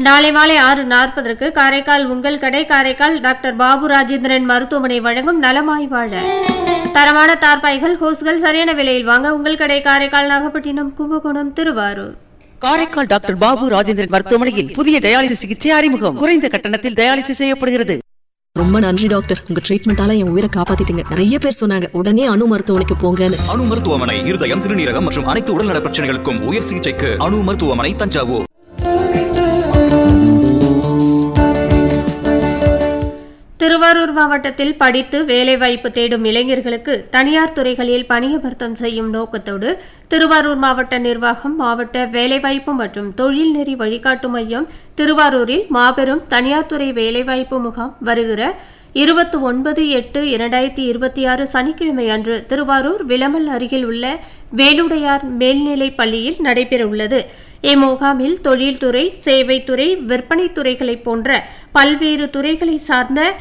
நாளை மாலை ஆறு நாற்பதற்கு காரைக்கால் உங்கள் கடை காரைக்கால் டாக்டர் பாபு ராஜேந்திரன் மருத்துவமனை வழங்கும் நலமாய் வாழ தரமான தார்பாய்கள் ஹோஸ்கள் சரியான விலையில் வாங்க உங்கள் கடை காரைக்கால் நாகப்பட்டினம் கும்பகோணம் திருவாரூர் காரைக்கால் டாக்டர் பாபு ராஜேந்திரன் மருத்துவமனையில் புதிய டயாலிசிஸ் சிகிச்சை அறிமுகம் குறைந்த கட்டணத்தில் டயாலிசிஸ் செய்யப்படுகிறது ரொம்ப நன்றி டாக்டர் உங்க ட்ரீட்மெண்டால என் உயிரை காப்பாத்திட்டீங்க நிறைய பேர் சொன்னாங்க உடனே அணு மருத்துவமனைக்கு போங்கன்னு அணு மருத்துவமனை இருதயம் சிறுநீரகம் மற்றும் அனைத்து உடல்நல பிரச்சனைகளுக்கும் உயர் சிகிச்சைக்கு அணு மருத்துவமனை தஞ்சாவூர் திருவாரூர் மாவட்டத்தில் படித்து வேலைவாய்ப்பு தேடும் இளைஞர்களுக்கு தனியார் துறைகளில் பணியமர்த்தம் செய்யும் நோக்கத்தோடு திருவாரூர் மாவட்ட நிர்வாகம் மாவட்ட வேலைவாய்ப்பு மற்றும் தொழில் நெறி வழிகாட்டு மையம் திருவாரூரில் மாபெரும் தனியார் துறை வேலைவாய்ப்பு முகாம் வருகிற இருபத்தி ஒன்பது எட்டு இரண்டாயிரத்தி இருபத்தி ஆறு சனிக்கிழமை அன்று திருவாரூர் விளமல் அருகில் உள்ள வேலுடையார் மேல்நிலைப் பள்ளியில் நடைபெறவுள்ளது இம்முகாமில் தொழில்துறை சேவைத்துறை விற்பனைத் துறைகளைப் போன்ற பல்வேறு துறைகளை சார்ந்த